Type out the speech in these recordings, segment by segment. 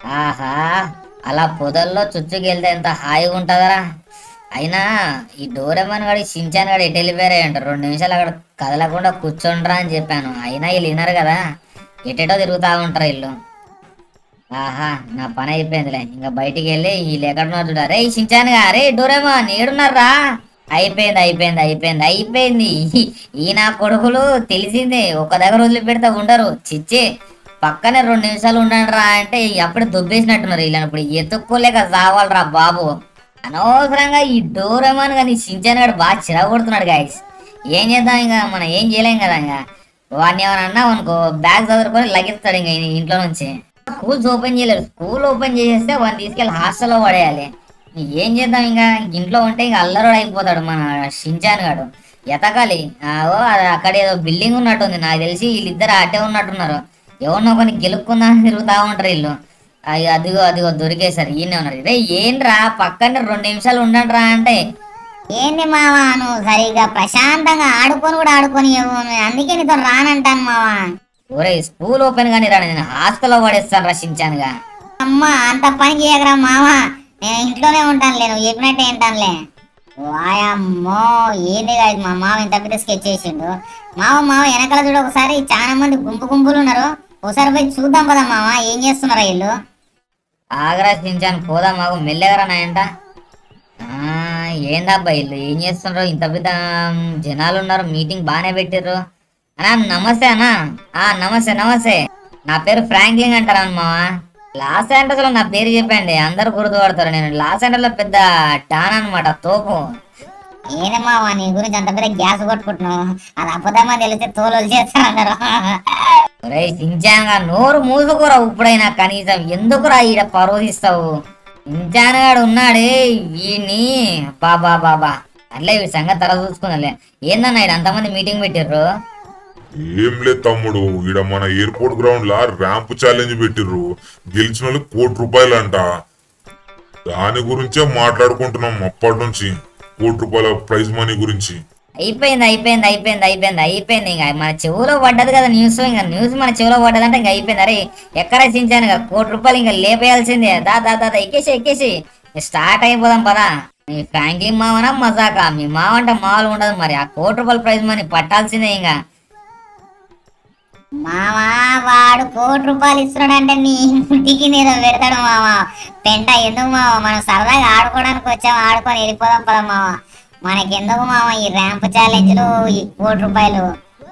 ఆహా అలా పొదల్లో చుచ్చుకెళ్తే ఎంత హాయిగా ఉంటుందరా అయినా ఈ డోరెమన్ గడి సించాన్ గడి ఎటు వెళ్ళిపోయారే అంట రెండు నిమిషాలు అక్కడ కదలకుండా కూర్చోండ్రా అని చెప్పాను అయినా వీళ్ళు వినరు కదా ఎటెటో తిరుగుతా ఉంటారు వీళ్ళు ఆహా నా పని అయిపోయిందిలే ఇంకా బయటికి వెళ్ళి వీళ్ళు ఎక్కడున్నారు చూడ రే సించానుగా రే డోరేమాన్ ఏడున్నారా అయిపోయింది అయిపోయింది అయిపోయింది అయిపోయింది ఈ- ఈ నా కొడుకులు తెలిసిందే ఒక దగ్గర వదిలిపెడితే ఉండరు చిచ్చి పక్కనే రెండు నిమిషాలు ఉండండి రా అంటే అప్పుడే దుబ్బేసినట్టున్నారు వీళ్ళని ఇప్పుడు ఎత్తుక్కోలేక చావాలరా బాబు అనవసరంగా ఈ డోరేమాన్ కానీ సించాన్ గడు బాగా చిరగొడుతున్నాడు గాయస్ ఏం చేద్దాం ఇంకా మనం ఏం చేయలేం కదా ఇంకా వాడిని ఏమైనా అన్నాం అనుకో బ్యాగ్ చదువుకొని లగిస్తాడు ఇంకా ఈ ఇంట్లో నుంచి స్కూల్స్ ఓపెన్ చేయలేదు స్కూల్ ఓపెన్ చేసేస్తే వాడిని తీసుకెళ్ళి హాస్టల్లో పడేయాలి ఏం చేద్దాం ఇంకా ఇంట్లో ఉంటే ఇంకా అల్లరుడు అయిపోతాడు మన షించాన్ గాడు ఎతకాలి ఆ, ఓ అది అక్కడ ఏదో బిల్డింగ్ ఉన్నట్టుంది నాకు తెలిసి వీళ్ళిద్దరు అటే ఉన్నట్టున్నారు ఎవరినో కొన్ని గెలుక్కుందామని తిరుగుతా ఉంటారు వీళ్ళు అయ్యో అదిగో అదిగో దొరికేసారు ఈయనే ఉన్నారు రే ఏంట్రా పక్కనే రెండు నిమిషాలు ఉండండి రా అంటే ఏంది మావా నువ్వు సరిగ్గా ప్రశాంతంగా ఆడుకొని కూడా ఆడుకొని అందుకే నీతో రానంటాను మావా ఒరే స్కూల్ ఓపెన్ కానీ రా నేను హాస్టల్లో పడేస్తాను రా షించాన్గా అమ్మ అంత పని చేయకరా మావా నేను ఇంట్లోనే ఉంటానులే నువ్వు చెప్పినట్టే వింటానులే వాయమ్మో ఏంది కాదు మా మావ ఇంత పెద్ద స్కెచ్ చేసిండు మావ మావ వెనకాల చూడ ఒకసారి చాలా మంది గుంపు గుంపులు ఉన్నారు ఒకసారి పోయి చూద్దాం కదా మావ ఏం చేస్తున్నారా వీళ్ళు ఆగరా షించాన్ పోదాం మాకు మెల్లెగరా నాయంట ఆ, ఏందబ్బా వీళ్ళు ఏం చేస్తున్నారు ఇంత పెద్ద జనాలు ఉన్నారు మీటింగ్ బాగానే పెట్టిర్రు అన్నా నమస్తే అన్నా ఆ నమస్తే నమస్తే నా పేరు ఫ్రాంక్లింగ్ అంటారా మావా లాస్ ఏంటస్ లో నా పేరు చెప్పండి అందరు గుర్తుపడతారు నేను లాస్ ఏంటస్ లో పెద్ద డాన్ అన్నమాట తోపు ఏంది మావా నీ గురించి అంత పెద్ద గ్యాస్ కొట్టుకుంటున్నావు అది అబద్ధమని తెలిస్తే తోలు చేస్తారన్నారు ఒరే సించాన్గా నోరు మూసుకోరా ఇప్పుడైనా కనీసం ఎందుకురా ఈడ పరోధిస్తావు సించాన్ గాడు ఉన్నాడే వీడిని బాబా బాబా అట్లే వీడి సంగతి తర్వాత చూసుకుందాంలే ఏందన్నా ఈడ అంతమంది మీటింగ్ పెట్టిర్రు ఏం లేదు తమ్ముడు ఈడ మన ఎయిర్పోర్ట్ గ్రౌండ్ లా ర్యాంప్ ఛాలెంజ్ పెట్టిర్రు గెలిచిన వాళ్ళకి కోటి రూపాయలు అంట దాని గురించే మాట్లాడుకుంటున్నాం అప్పటి నుంచి కోటి రూపాయల ప్రైజ్ మనీ గురించి అయిపోయింది అయిపోయింది అయిపోయింది అయిపోయింది అయిపోయింది ఇంకా మన చెవులో పడ్డది కదా న్యూస్ ఇంకా న్యూస్ మన చెవులో పడ్డదంటే ఇంకా అయిపోయింది అరే ఎక్కడ సించాను ఇంకా కోటి రూపాయలు ఇంకా లేపేయాల్సిందే దా దా దా దా, ఎక్కేసి ఎక్కేసి స్టార్ట్ అయిపోదాం పదా మీ ఫ్రాంక్లిన్ మావనా మజాకా మీ మావ అంటే మామూలు ఉండదు మరి ఆ కోటి రూపాయల ప్రైజ్ మనీ పట్టాల్సిందే ఇంకా మావా వాడు కోటి రూపాయలు ఇస్తున్నాడంటే నీ ఇంటికి నేను పెడతాడు మావా పెంట ఎందుకు మావా మనం సరదాగా ఆడుకోవడానికి వచ్చాము ఆడుకొని వెళ్ళిపోదాం పద మావా మనకెందుకు మావా ఈ ర్యాంప్ ఛాలెంజ్లు ఈ కోటి రూపాయలు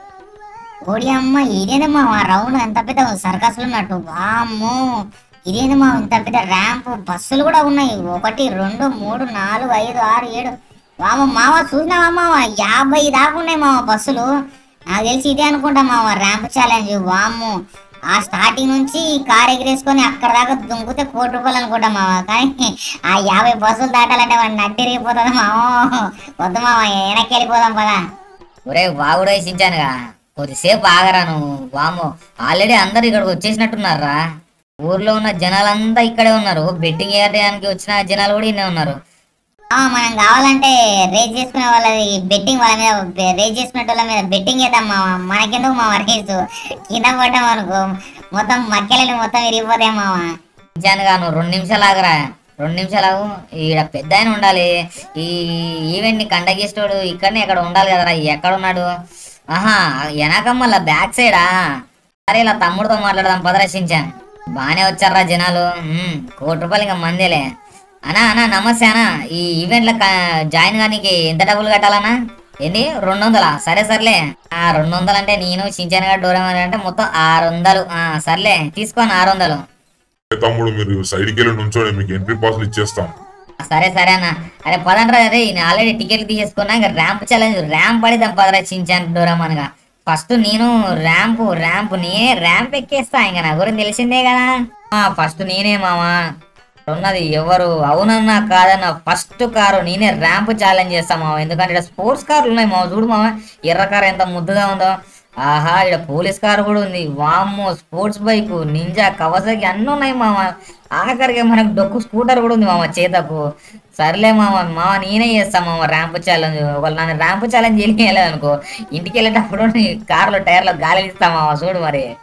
ఓడి అమ్మ ఇదేంది మావా రౌండ్ ఎంత పెద్ద సర్కస్లు ఉన్నట్టు వామ్మో ఇదేంది మావా ఇంత పెద్ద ర్యాంప్ బస్సులు కూడా ఉన్నాయి ఒకటి రెండు మూడు నాలుగు ఐదు ఆరు ఏడు వామ మావా చూసినావా మావా యాభై దాకా ఉన్నాయి మావా బస్సులు నాకు తెలిసి ఇదే అనుకుంటా మావ ర్యాంప్ ఛాలెంజ్ వామ్ము ఆ స్టార్టింగ్ నుంచి కార్ ఎగిరేసుకొని అక్కడ దాకా దుంకుతే కోటి రూపాయలు అనుకుంటా మావ కానీ ఆ యాభై బస్సులు దాటాలంటే వాడిని నడ్డిరిగిపోతుంది మావ వద్దు మావ వెనక్కి వెళ్ళిపోదాం పదా ఒరే వాగుడే సించానుగా కొద్దిసేపు ఆగరా నువ్వు వాము ఆల్రెడీ అందరు ఇక్కడికి వచ్చేసినట్టున్నారా ఊర్లో ఉన్న జనాలంతా ఇక్కడే ఉన్నారు బెట్టింగ్ వేయడానికి వచ్చిన జనాలు కూడా ఇన్నే ఉన్నారు ఆ, మనం కావాలంటే రేజ్ చేసుకునే వాళ్ళది బెట్టింగ్ వాళ్ళ మీద రేజ్ చేసుకునే వాళ్ళ మీద బెట్టింగ్ చేద్దాం మావ మనకెందుకు మావ రేసు కింద పడ్డాం అనుకో మొత్తం మక్కెలని మొత్తం విరిగిపోతాయి మావ సించానుగా నువ్వు రెండు నిమిషాలు ఆగరా రెండు నిమిషాలు ఆగు ఈడ పెద్ద ఆయన ఉండాలి ఈ ఈవెంట్ ని కండక్ట్ చేసేటోడు ఇక్కడనే ఇక్కడ ఉండాలి కదరా ఎక్కడ ఉన్నాడు ఆహా వెనక మళ్ళా బ్యాక్ సైడా సరే ఇలా తమ్ముడితో మాట్లాడదాం ప్రదర్శించాను బాగానే వచ్చారా జనాలు ఉమ్, కోటి రూపాయలు ఇంకా మందేలే అనా అనా నమస్తే అనా ఈ ఈవెంట్ లో జాయిన్ కానీకి ఎంత డబ్బులు కట్టాలనా ఏంది రెండు వందలా సరే సర్లే ఆ రెండు వందలు అంటే నేను సించాను గారు డోరేమోన్ అంటే మొత్తం ఆరు వందలు ఆ సర్లే తీసుకోను ఆరు వందలు ఏ తమ్ముడు మీరు సైడ్కి వెళ్ళి నుంచోండి మీకు ఎంట్రీ పాస్లు ఇచ్చేస్తాం సరే సరే అన్న అరే పదండ్రా అరే నేను ఆల్రెడీ టికెట్లు తీసేసుకున్నా ఇంకా ర్యాంప్ ఛాలెంజ్ ర్యాంప్ పడిదాం పదరా చించాను డోరమాన్గా ఫస్ట్ నేను ర్యాంప్ ర్యాంప్ నేనే ర్యాంప్ ఎక్కేస్తా ఇంకా నా గురించి తెలిసిందే కదా ఫస్ట్ నేనే మామా ఉన్నది ఎవరు అవునన్నా కాదన్నా ఫస్ట్ కారు నేనే ర్యాంప్ ఛాలెంజ్ చేస్తా మామ ఎందుకంటే ఇక్కడ స్పోర్ట్స్ కార్లు ఉన్నాయి మామ చూడు మామ ఎర్ర కారు ఎంత ముద్దుగా ఉందో ఆహా ఇక్కడ పోలీస్ కారు కూడా ఉంది వామ్మో స్పోర్ట్స్ బైక్ నింజా కవసకి అన్నీ ఉన్నాయి మామ ఆఖరికి మనకు డొక్కు స్కూటర్ కూడా ఉంది మామ చేతకు సర్లే మామ మామ నేనే చేస్తా మామ ర్యాంప్ ఛాలెంజ్ ఒకవేళ నన్ను ర్యాంప్ ఛాలెంజ్ వెళ్ళలేదు అనుకో ఇంటికి వెళ్ళేటప్పుడు నీ కారులో టైర్లో గాలి ఇస్తా మామ చూడు మరి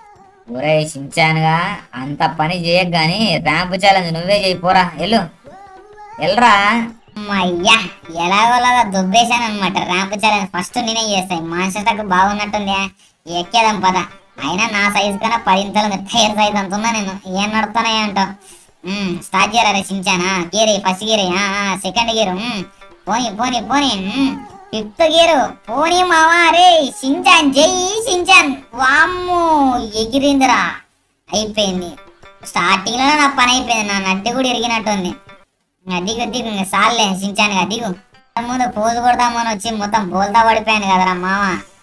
ఒరే సించానుగా అంత పని చేయకు గాని ర్యాంప్ ఛాలెంజ్ నువ్వే చేయి పోరా ఎల్లు ఎల్రా అయ్యా ఎలాగోలాగా దుబ్బేశాను అనమాట ర్యాంప్ ఛాలెంజ్ ఫస్ట్ నేనే చేస్తాయి మాన్సెస్టర్కి బాగున్నట్టుంది ఎక్కేదాం పద అయినా నా సైజు కన్నా పదింతలు టైర్ సైజ్ అంత ఉన్నా నేను ఏం నడుపుతానే అంటావు స్టార్ట్ చేయరా రచించానా gear first gear second gear ఉమ్, పోనీ పోనీ పోనీ ఫిఫ్త్ గీరు పోనీ మావా రే సించాన్ జై సించాన్ వామ్ము ఎగిరిందిరా అయిపోయింది స్టార్టింగ్ లోనే నా పని అయిపోయింది నా నడ్డి కూడా ఇరిగినట్టుంది ఇంకా దిగు దిగు ఇంకా సాల్లే సించాను కదా దిగు ముందు పోజు కొడదామని వచ్చి మొత్తం బోల్తా పడిపోయాను కదరా మామ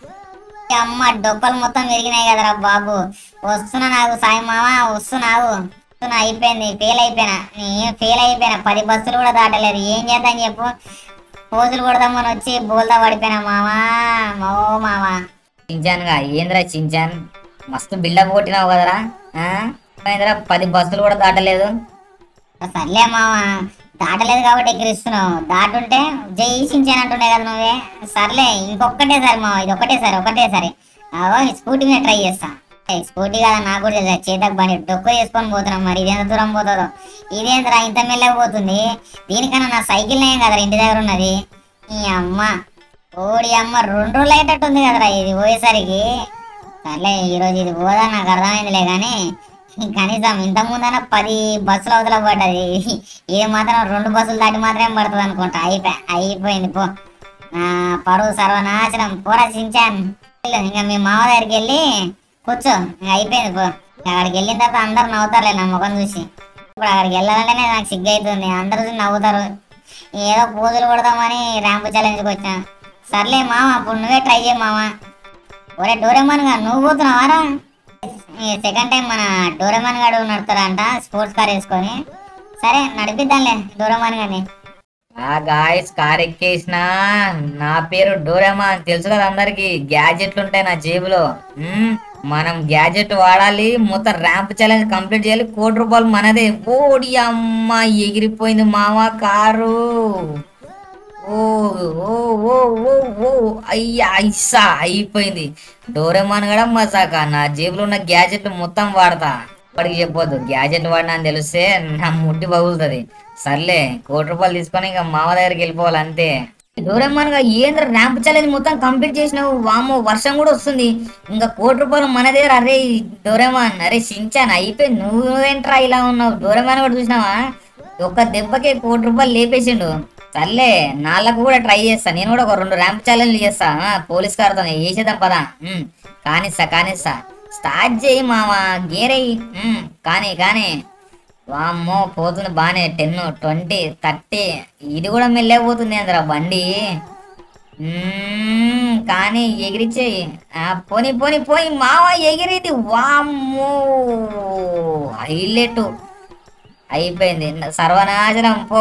ఈ అమ్మ డొక్కలు మొత్తం విరిగినాయి కదరా బాబు వస్తున్నా నాకు సాయి మామ వస్తున్నావు వస్తున్నా అయిపోయింది ఫెయిల్ అయిపోయినా నేను ఫెయిల్ అయిపోయినా పది బస్సులు కూడా దాటలేదు ఏం చేద్దాం చెప్పు పోజులు కొడదామని వచ్చి బోల్తా పడిపోయినా మామా ఓ మామా చించానుగా ఏంద్రా చించాన్ మస్తు బిల్డప్ కొట్టినావు కదరా ఆ? ఏంద్రా పది బస్సులు కూడా దాటలేదు సర్లే మామ దాటలేదు కాబట్టి ఎక్కిరిస్తున్నావు దాటుంటే జై సించాను అంటుండే కదా నువ్వే సర్లే ఇంకొక్కటే సరే మామ ఇది ఒకటే సరే ఒకటే సరే అవో ఈ స్కూటీ మీద ట్రై చేస్తా ఏయ్, స్కూటీ కదా నాకు కూడా తెలుసు చేతకు బండి డొక్కు చేసుకొని పోతున్నాం మరి ఇదెంత దూరం పోతుందో ఇదేంతరా ఇంత మెల్లగా పోతుంది దీనికన్నా నా సైకిల్ ఏం కదరా ఇంటి దగ్గర ఉన్నది ఈ అమ్మ ఓడి అమ్మ రెండు రోజులు అయ్యేటట్టుంది కదరా ఇది పోయేసరికి సర్లే ఈరోజు ఇది పోదా నాకు అర్థమైందిలే కానీ కనీసం ఇంత ముందన పది బస్సులు అవతల పడ్డది ఇది మాత్రం రెండు బస్సులు దాటి మాత్రమే పడుతుంది అనుకుంటా అయిపోయి అయిపోయింది పో నా పరువు సర్వనాశనం పోరా సించాన్ వెళ్ళు, ఇంకా మీ మామ దగ్గరికి వెళ్ళి కూర్చో ఇంకా అయిపోయింది పో ఇంకా అక్కడికి వెళ్ళిన తర్వాత అందరు నవ్వుతారులే నా ముఖం చూసి ఇప్పుడు అక్కడికి వెళ్ళాలంటేనే నాకు సిగ్గు అవుతుంది అందరూ చూసి నవ్వుతారు ఏదో పూజలు కొడదామని ర్యాంపు ఛాలెంజ్కి వచ్చా సర్లే మామ అప్పుడు నువ్వే ట్రై చేయి మామ ఒరే డోరేమాన్ గా నువ్వు పోతున్నావారా ఈ సెకండ్ టైం మన డోరేమాన్ గాడు నడుపుతాడంట స్పోర్ట్స్ కార్ వేసుకొని సరే నడిపిద్దాంలే డోరేమాన్ గాని ఆ గాయస్ కార్ ఎక్కేసిన నా పేరు డోరేమా అని తెలుసు కదా అందరికి గ్యాజెట్లు ఉంటాయి నా జేబులో మ్మ్. మనం గ్యాజెట్ వాడాలి మొత్తం ర్యాంప్ ఛాలెంజ్ కంప్లీట్ చేయాలి కోటి రూపాయలు మనదే ఓడి అమ్మ ఎగిరిపోయింది మామ కారు ఓ ఓ ఓ ఓ ఓ అయ్యా ఐసా అయిపోయింది డోరేమాన్ కూడా మసాక నా జేబులో ఉన్న గ్యాజెట్లు మొత్తం వాడతా వాడికి చెప్పొద్దు గ్యాజెట్లు వాడినా అని తెలిస్తే నా ముట్టి పగులుతుంది సర్లే కోటి రూపాయలు తీసుకొని ఇంకా మామ దగ్గరికి వెళ్ళిపోవాలి అంతే డోరేమాన్ గా ఏంద్ర ర్యాంప్ ఛాలెంజ్ మొత్తం కంప్లీట్ చేసినావు వామో వర్షం కూడా వస్తుంది ఇంకా కోటి రూపాయలు మన దగ్గర అరే డోరేమాన్ అరే సించాన్ అయిపోయి నువ్వేంట్రా ఇలా ఉన్నావు డోరేమాన్ కూడా చూసినావా ఒక్క దెబ్బకే కోటి రూపాయలు లేపేసిండు సర్లే నాళ్ళకు కూడా ట్రై చేస్తా నేను కూడా ఒక రెండు ర్యాంప్ ఛాలెంజ్ చేస్తా ఆ, పోలీస్ కార్తో వేసేద్దాం పదా ఉమ్, కానిస్తా కానిస్తా స్టార్ట్ చేయి మావా గేరయ్యి ఉమ్, కానీ కానీ వామ్మో పోతుంది బానే టెన్ ట్వంటీ థర్టీ ఇది కూడా మెల్లకపోతుంది అందరా బండి మ్మ్, కానీ ఎగిరిచ్చేయి ఆ, పోని పోని పోని మావా ఎగిరింది వామ్మో హైలైట్ అయిపోయింది న- సర్వనాశనం పో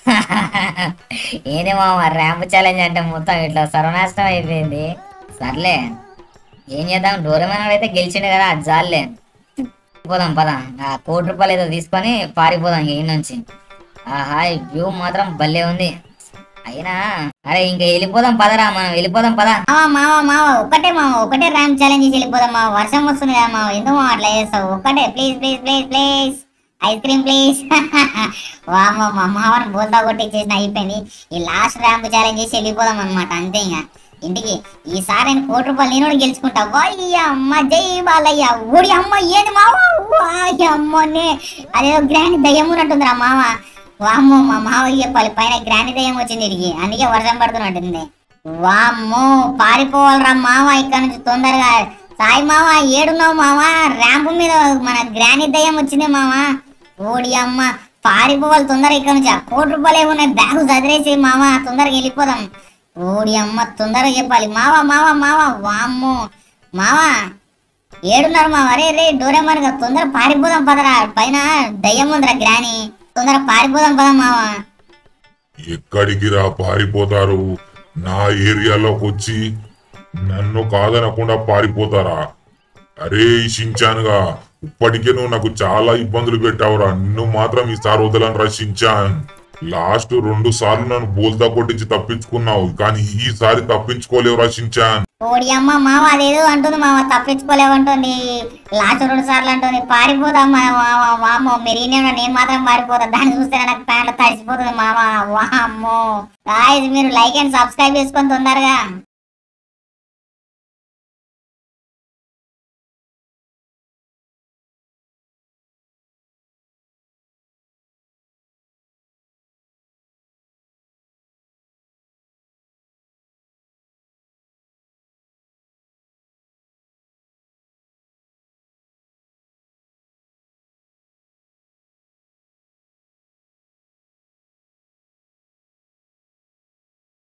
ఏంది మామ ర్యాంప్ ఛాలెంజ్ అంటే మొత్తం ఇట్లా సర్వనాశనం అయిపోయింది సర్లే ఏం చేద్దాం డోరేమాన్ అయితే గెలిచిండు కదా అది జాలే పోదాం పద ఆ కోటి రూపాయలు ఏదో తీసుకొని పారిపోదాం ఇంక ఈ నుంచి ఆహా ఈ వ్యూ మాత్రం భలే ఉంది అయినా అరే ఇంకా వెళ్ళిపోదాం పదరా మనం వెళ్ళిపోదాం పదా మావా మావా మావా ఒకటే మావా ఒకటే ర్యాంప్ ఛాలెంజ్ చేసి వెళ్ళిపోదాం మావా వర్షం వస్తుంది కదా మావా ఎందుకు మావా అట్లా చేస్తావు ఒకటే please please please please ice cream please వామో మా మావని బోల్తా కొట్టించేసిన అయిపోయింది ఈ లాస్ట్ ర్యాంప్ ఛాలెంజ్ చేసి వెళ్ళిపోదాం అనమాట అంతే ఇంకా ఇంటికి ఈసారి నేను కోటి రూపాయలు నేను కూడా గెలుచుకుంటా వయ్య అమ్మ జై బాలయ్య ఊడి అమ్మ ఏది మావా వాయ్ అమ్మనే అదేదో గ్రాండ్ దయ్యం ఉన్నట్టుందిరా మావ వామ్మో మా మావయ్య చెప్పాలి పైన గ్రాండ్ దయ్యం వచ్చింది ఇడికి అందుకే వర్షం పడుతున్నట్టుంది వామ్మో పారిపోవాలరా మావ ఇక్కడ నుంచి తొందరగా సాయి మావ ఏడున్నావు మావ ర్యాంప్ మీద మన గ్రాని దయ్యం వచ్చింది మావ ఓడి అమ్మ పారిపోవాలి తొందరగా ఇక్కడ నుంచి ఆ కోటి రూపాయలు ఏమున్నాయి బ్యాగు చదిరేసి మావ తొందరగా వెళ్ళిపోదాం ఓడి అమ్మ తొందరగా చెప్పాలి మావ మావ మావ వామ్మో మావా ఏడున్నారు మావ రే రే డోరేమాన్ గా తొందర పారిపోదాం పదరా పైన దయ్యం ఉందిరా గ్రాని తొందర పారిపోదాం పదా మావా ఎక్కడికి రా పారిపోతారు నా ఏరియాలోకి వచ్చి నన్ను కాదనకుండా పారిపోతారా అరే షించానుగా ఇప్పటికే నువ్వు నాకు చాలా ఇబ్బందులు పెట్టావురా నువ్వు మాత్రం ఈసారి వదలను రా షించాన్ లాస్ట్ రెండు సార్లు నన్ను బోల్తా కొట్టించి తప్పించుకున్నావు కానీ ఈసారి తప్పించుకోలేవురా షించాన్ ఓడి అమ్మ మామ అదేదో అంటుంది మామ తప్పించుకోలేమంటుంది లాస్ట్ రెండు సార్లు అంటుంది పారిపోదాం మామ వామో మీరు ఈయన నేను మాత్రం పారిపోతాను దాన్ని చూస్తే నాకు ప్యాంట్లు తడిసిపోతుంది మామ వామ్మో గాయస్ మీరు లైక్ అండ్ సబ్స్క్రైబ్ చేసుకొని తొందరగా